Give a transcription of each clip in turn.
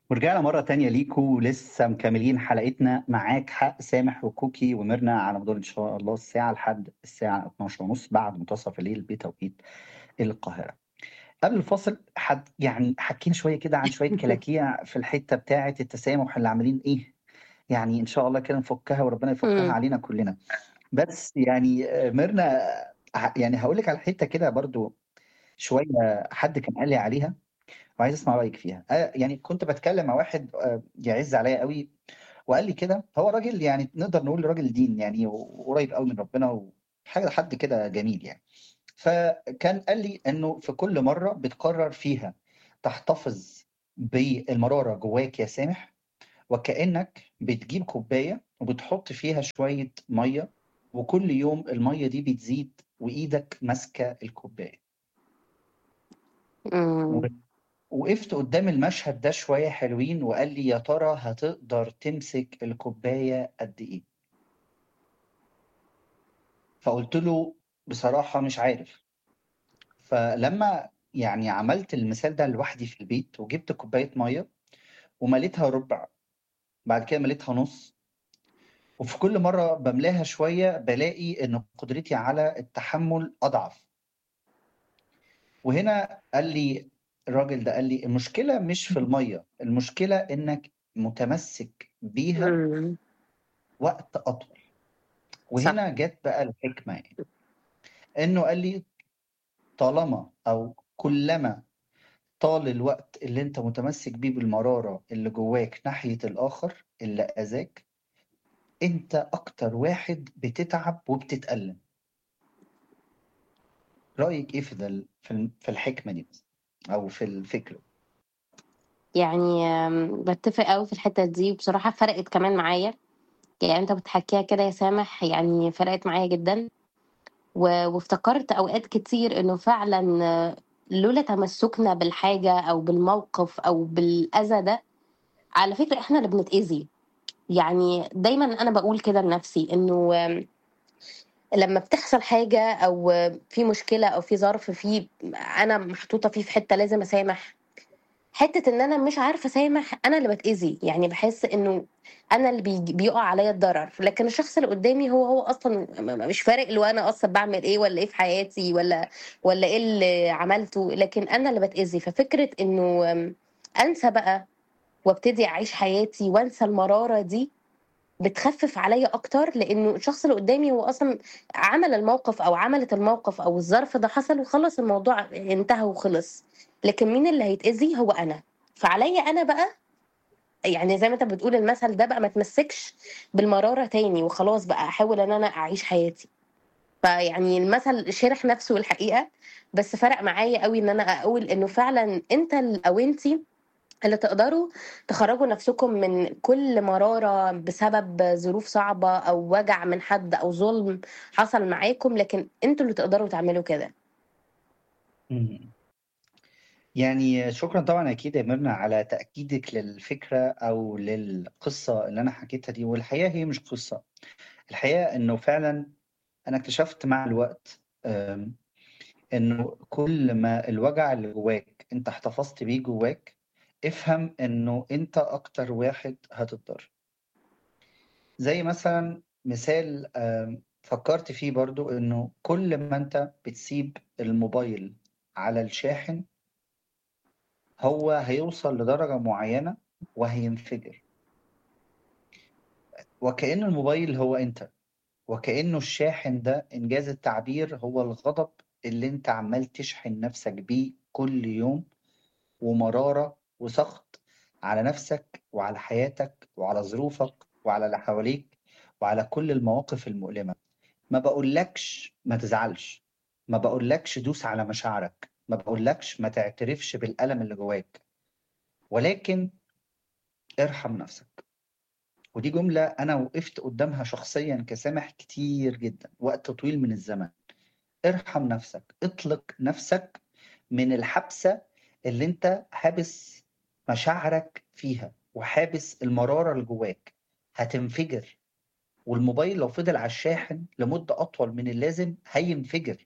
ورجعنا مرة تانية ليكو لسه مكملين حلقتنا معاك حق سامح وكوكي وميرنا على مدار إن شاء الله الساعة لحد الساعة 12 ونص بعد منتصف الليل بتوقيت القاهرة. قبل الفاصل حد يعني حكينا شوية كده عن شوية كلاكيع في الحتة بتاعة التسامح اللي عاملين إيه يعني إن شاء الله كده نفكها وربنا يفكها إمم. علينا كلنا. بس يعني آه، ميرنا ه- يعني هقول لك على حتة كده برضو شوية حد كان قال لي عليها وعايز اسمع رايك فيها آه، يعني كنت بتكلم مع واحد آه، يعز عليا قوي وقال لي كده هو راجل يعني نقدر نقول راجل دين يعني وقريب قوي من ربنا وحاجه حد كده جميل يعني فكان قال لي انه في كل مره بتقرر فيها تحتفظ بالمراره جواك يا سامح وكانك بتجيب كوبايه وبتحط فيها شويه ميه وكل يوم الميه دي بتزيد وايدك ماسكه الكوبايه إمم. وقفت قدام المشهد ده شوية حلوين وقال لي يا ترى هتقدر تمسك الكوباية قد إيه؟ فقلت له بصراحة مش عارف فلما يعني عملت المثال ده لوحدي في البيت وجبت كوباية مية ومليتها ربع بعد كده مليتها نص وفي كل مرة بملاها شوية بلاقي إن قدرتي على التحمل أضعف وهنا قال لي الراجل ده قال لي المشكلة مش في المية المشكلة إنك متمسك بيها إمم. وقت أطول صح. وهنا جت بقى الحكمة يعني إنه قال لي طالما أو كلما طال الوقت اللي أنت متمسك بيه بالمرارة اللي جواك ناحية الآخر اللي أذاك أنت أكتر واحد بتتعب وبتتألم رأيك إيه في ده في الم- في الحكمة دي مثلا أو في الفكرة يعني آمم، باتفق أوي في الحتة دي وبصراحة فرقت كمان معايا، يعني أنت بتحكيها كده يا سامح يعني فرقت معايا جدًا، و وافتكرت أوقات كتير إنه فعلًا آه، لولا تمسكنا بالحاجة أو بالموقف أو بالأذى ده، على فكرة إحنا اللي بنتأذي، يعني دايمًا أنا باقول كده لنفسي إنه آمم، لمّا بتحصل حاجة أو في مشكلة أو في ظرف فيه أنا محطوطة فيه في حتة لازم أسامح، حتة إن أنا مش عارفة أسامح أنا اللي باتأذي، يعني باحس إنه أنا اللي بيج بيُقع عليَّ الضرر، لكن الشخص اللي قدامي هو هو أصلًا م م مش فارق له أنا أصلًا باعمل إيه والّا إيه في حياتي والّا والّا إيه اللي عملته، لكن أنا اللي باتأذي، ففكرة إنه آمم، أنسى بقى وابتدي أعيش حياتي وأنسى المرارة دي، بتخفف عليَّ أكتر، لإنه الشخص اللي قدامي هو أصلًا عمل الموقف أو عملت الموقف أو الظرف ده حصل وخلاص الموضوع انتهى وخلص، لكن مين اللي هيتأذي هو أنا، فعليَّ أنا بقى يعني زي ما أنت بتقول المثل ده بقى ما اتمسكش بالمرارة تاني وخلاص بقى أحاول إن أنا أعيش حياتي. فيعني المثل شرح نفسه الحقيقة، بس فرق معايا أوي إن أنا أقول إنه فعلًا أنت ال أو أنتِ اللي تقدروا تخرّجوا نفسكم من كل مرارة بسبب ظروف صعبة أو وجع من حد أو ظلم حصل معاكم، لكن أنتم اللي تقدروا تعملوا كده. مم. يعني شكرا طبعا أكيد يا ميرنا على تأكيدك للفكرة أو للقصة اللي أنا حكيتها دي والحقيقة هي مش قصة الحقيقة إنه فعلا أنا اكتشفت مع الوقت آم، إنه كل ما الوجع اللي جواك أنت احتفظت بيه جواك افهم إنه أنت أكتر واحد هتتضرر زي مثلا مثال آم، فكرت فيه برضو إنه كل ما أنت بتسيب الموبايل على الشاحن هو هيوصل لدرجة معينة وهينفجر وكأن الموبايل هو أنت وكأنه الشاحن ده إنجاز التعبير هو الغضب اللي أنت عمال تشحن نفسك بيه كل يوم ومرارة وسخط على نفسك وعلى حياتك وعلى ظروفك وعلى اللي حواليك وعلى كل المواقف المؤلمة ما بقولكش ما تزعلش ما بقولكش دوس على مشاعرك ما بقولكش ما تعترفش بالألم اللي جواك ولكن ارحم نفسك ودي جملة أنا وقفت قدامها شخصيا كسامح كتير جدا وقت طويل من الزمن ارحم نفسك اطلق نفسك من الحبسة اللي انت حابس مشاعرك فيها وحابس المرارة اللي جواك هتنفجر والموبايل لو فضل على الشاحن لمدة أطول من اللازم هينفجر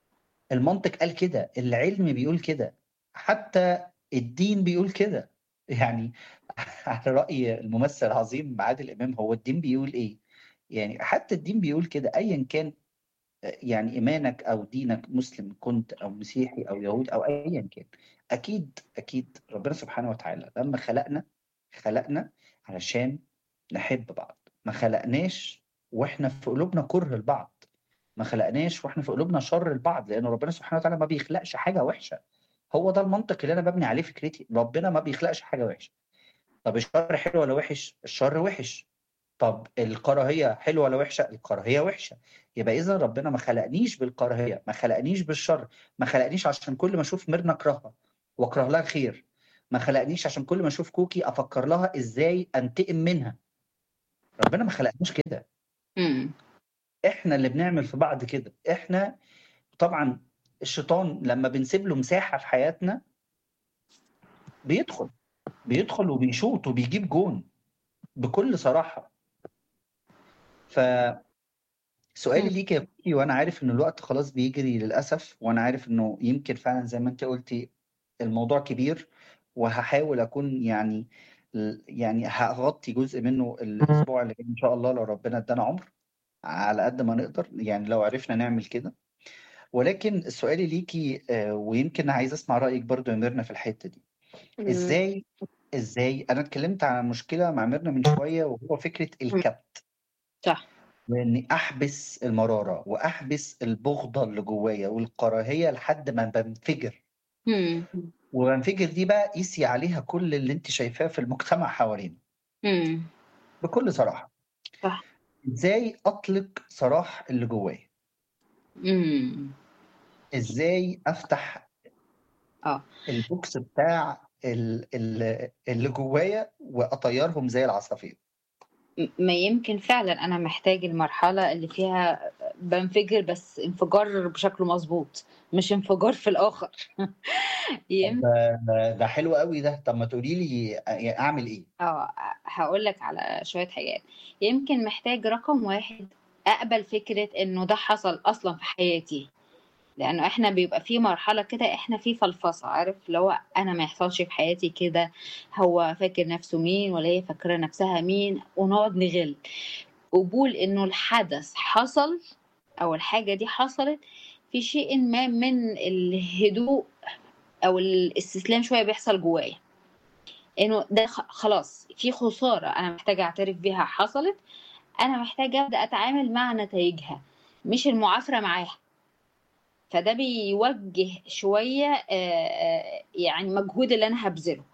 المنطق قال كده العلم بيقول كده حتى الدين بيقول كده يعني على رأي الممثل العظيم عادل إمام هو الدين بيقول إيه؟ يعني حتى الدين بيقول كده أيا كان يعني إيمانك أو دينك مسلم كنت أو مسيحي أو يهود أو أيا كان أكيد أكيد ربنا سبحانه وتعالى لما خلقنا خلقنا علشان نحب بعض ما خلقناش وإحنا في قلوبنا كره لبعض ما خلقناش وإحنا في قلوبنا شر لبعض لأن ربنا سبحانه وتعالى ما بيخلقش حاجة وحشة هو ده المنطق اللي أنا ببني عليه فكرتي ربنا ما بيخلقش حاجة وحشة طب الشر حلو ولا وحش؟ الشر وحش طب الكراهية حلوة ولا وحشة؟ الكراهية وحشة يبقى إذا ربنا ما خلقنيش بالكراهية ما خلقنيش بالشر ما خلقنيش عشان كل ما أشوف ميرنا أكرهها وأكره لها الخير ما خلقنيش عشان كل ما أشوف كوكي أفكر لها إزاي أنتقم منها ربنا ما خلقناش كده إمم. إحنا اللي بنعمل في بعض كده إحنا طبعا الشيطان لما بنسيب له مساحة في حياتنا بيدخل بيدخل وبيشوط وبيجيب جون بكل صراحة ف سؤالي إمم. ليك يا كوكي وانا عارف ان الوقت خلاص بيجري للاسف وانا عارف انه يمكن فعلا زي ما انت قلتي الموضوع كبير وهحاول اكون يعني يعني هغطي جزء منه الاسبوع اللي جاي ان شاء الله لو ربنا ادانا عمر على قد ما نقدر يعني لو عرفنا نعمل كده ولكن سؤالي ليكي آه، ويمكن عايز اسمع رايك برضو يا ميرنا في الحته دي إمم. ازاي ازاي انا اتكلمت عن مشكله مع ميرنا من شويه وهو فكره إمم. الكبت صح. واني احبس المراره واحبس البغضه اللي جوايا والكراهيه لحد ما بنفجر إمم. وبنفجر دي بقى قيسي عليها كل اللي انت شايفاه في المجتمع حوالينا إمم. بكل صراحه صح. ازاي اطلق سراح اللي جوايا إمم. ازاي افتح آه. البوكس بتاع ال- ال- اللي جوايا واطيرهم زي العصافير م ما يمكن فعلًا أنا محتاج المرحلة اللي فيها بانفجر بس انفجار بشكل مضبوط، مش انفجار في الآخر. طب يم ده ده حلو قوي ده طب ما تقولي لي أ- اعمل ايه آه، هاقول لك على شوية حاجات. يمكن محتاج رقم 1 أقبل فكرة إنه ده حصل أصلًا في حياتي، لإنه إحنا بيبقى في مرحلة كده إحنا في فلفصة، عارف اللي هو أنا ما يحصلش في حياتي كده، هو فاكر نفسه مين والّا هي فاكرة نفسها مين، ونقعد نغِل. قبول إنه الحدث حصل أو الحاجة دي حصلت، في شيء ما من الهدوء أو الاستسلام شوية بيحصل جوايا. إنه ده خ خلاص في خسارة أنا محتاجة أعترف بيها حصلت، أنا محتاجة أبدأ أتعامل مع نتايجها، مش المعافرة معاها. فده بيوجّه شوية آآ يعني مجهود اللي أنا هابذله.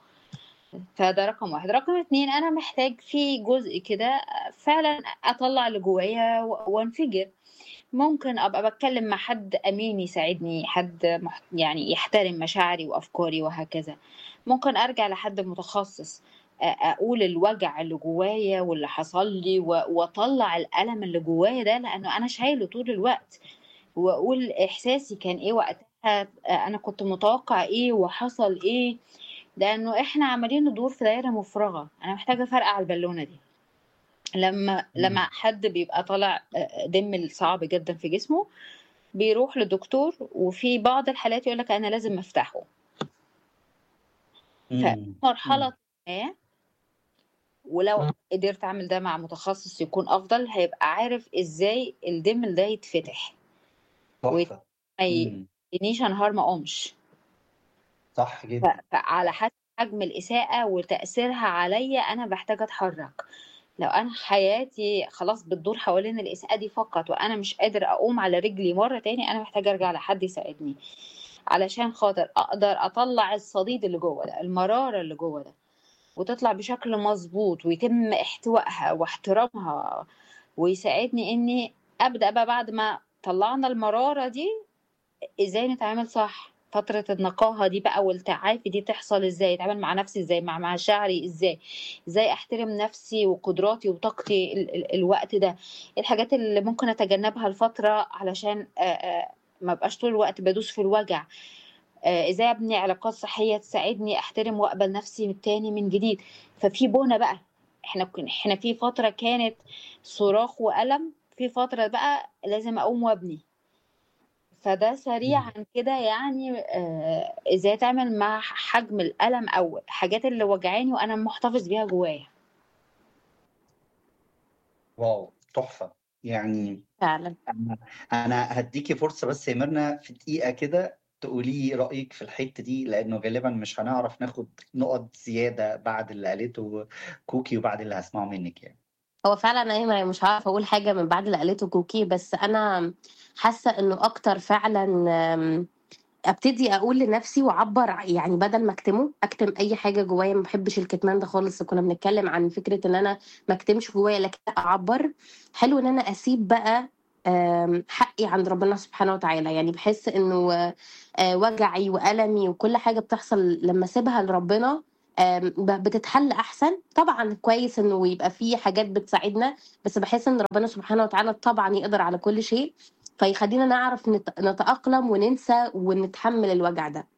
فده رقم 1. رقم 2 أنا محتاج في جزء كده فعلًا أطلّع اللي جوايا و وانفجر. ممكن أبقى باتكلم مع حد أمين يساعدني، حد مح يعني يحترم مشاعري وأفكاري وهكذا. ممكن أرجع لحد متخصص أ أقول الوجع اللي جوايا واللي حصل لي و وأطلّع الألم اللي جوايا ده لإنه أنا شايله طول الوقت، وأقول إحساسي كان إيه وقتها، أ أنا كنت متوقع إيه وحصل إيه، لإنه إحنا عمّالين ندور في دايرة مفرغة، أنا محتاجة أفرقع البالونة دي. لمّا لمّا إمم. حد بيبقى طالع آآ دِم صعب جدًا في جسمه، بيروح لدكتور وفي بعض الحالات يقول لك أنا لازم أفتحه. إمم، إمم. فمرحلة ما ولو قدرت أعمل ده مع متخصص يكون أفضل، هيبقى عارف إزاي الدِم ده يتفتح. ويت تحفة. ما إمم. يخلينيش أنهار ما أقومش. صح ف جدًا. فعلى حسب حجم الإساءة وتأثيرها عليَّ أنا باحتاج أتحرك. لو أنا حياتي خلاص بتدور حوالين الإساءة دي فقط وأنا مش قادر أقوم على رجلي مرة تاني، أنا محتاج أرجع لحد يساعدني، علشان خاطر أقدر أطلّع الصديد اللي جوّه ده، المرارة اللي جوّه ده، وتطلع بشكل مضبوط ويتم احتوائها واحترامها، ويساعدني إني أبدأ بقى بعد ما طلّعنا المرارة دي، إزاي نتعامل صح، فترة النقاهة دي بقى والتعافي دي تحصل إزاي، أتعامل مع نفسي إزاي، مع مشاعري إزاي، إزاي أحترم نفسي وقدراتي وطاقتي ال ال الوقت ده، إيه الحاجات اللي ممكن أتجنبها لفترة علشان آآ آآ ما أبقاش طول الوقت بادوس في الوجع، آآ إزاي أبني علاقات صحية تساعدني أحترم وأقبل نفسي من تاني من جديد. ففي بُنى بقى، إحنا ك إحنا في فترة كانت صراخ وألم، في فترة بقى لازم أقوم وأبني. فده إمم. سريعًا كده يعني آآ إزاي أتعامل مع ح حجم الألم أو الحاجات اللي واجعاني وأنا محتفظ بيها جوايا. واو! تحفة. يعني فعلًا. أنا أنا هادّيكِ فرصة بس يا ميرنا في دقيقة كده تقولي رأيِك في الحتّة دي، لإنه غالبًا مش هنعرف ناخد نُقط زيادة بعد اللي قالته كوكي وبعد اللي هاسمعه منِّك يعني. هو فعلًا أيوه مش هاعرف أقول حاجة من بعد اللي قالته كوكي، بس أنا حاسة إنه أكتر فعلًا آمم أبتدي أقول لنفسي وأعبّر ع يعني بدل ما أكتمه، أكتم أي حاجة جوايا ما باحبش الكتمان ده خالص، كنا بنتكلم عن فكرة إن أنا ما أكتمش جوايا لكن أعبّر، حلو إن أنا أسيب بقى آمم حقي عند ربنا سبحانه وتعالى، يعني باحس إنه آآ وجعي وألمي وكل حاجة بتحصل لمّا أسيبها لربنا آمم ب بتتحل أحسن، طبعًا كويس إنه يبقى في حاجات بتساعدنا، بس باحس إن ربنا سبحانه وتعالى طبعًا يقدر على كل شيء، فيخلّينا نعرف نت نتأقلم وننسى ونتحمّل الوجع ده.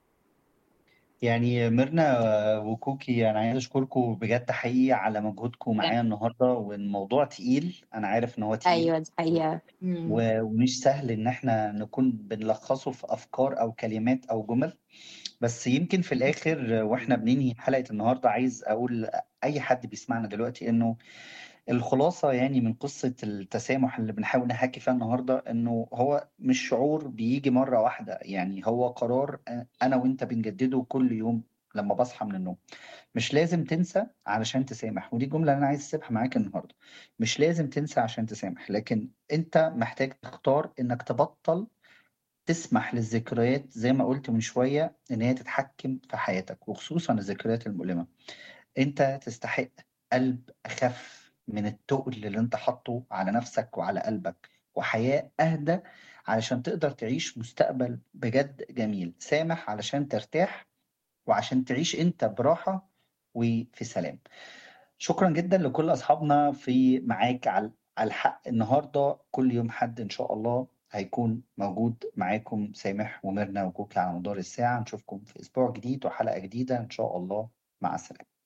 يعني ميرنا وكوكي أنا عايز أشكركم بجد حقيقي على مجهودكم معايا النهارده، والموضوع تقيل، أنا عارف إن هو تقيل أيوه دي حقيقة. إمم. و ومش سهل إن إحنا نكون بنلخّصه في أفكار أو كلمات أو جُمل، بس يمكن في الآخر وإحنا بننهي حلقة النهارده عايز أقول أي حد بيسمعنا دلوقتي إنه الخلاصة يعني من قصة التسامح اللي بنحاول نحكي فيها النهارده، إنه هو مش شعور بييجي مرّة واحدة، يعني هو قرار أ أنا وأنت بنجدده كل يوم لمّا باصحى من النوم. مش لازم تنسى علشان تسامح، ودي الجملة اللي أنا عايز أسيبها معاك النهارده، مش لازم تنسى عشان تسامح، لكن أنت محتاج تختار إنك تبطّل تسمح للذكريات زي ما قُلت من شوية إن هي تتحكم في حياتك، وخصوصًا الذكريات المؤلمة. أنت تستحق قلب أخف من التُقل اللي أنت حاطّه على نفسك وعلى قلبك، وحياة أهدى علشان تقدر تعيش مستقبل بجد جميل. سامح علشان ترتاح، وعشان تعيش أنت براحة وفي سلام. شكرًا جدًا لكل أصحابنا في معاك على على الحق النهارده، كل يوم حد إن شاء الله هيكون موجود معاكم سامح وميرنا وكوكي على مدار الساعة، نشوفكم في أسبوع جديد وحلقة جديدة إن شاء الله، مع السلامة.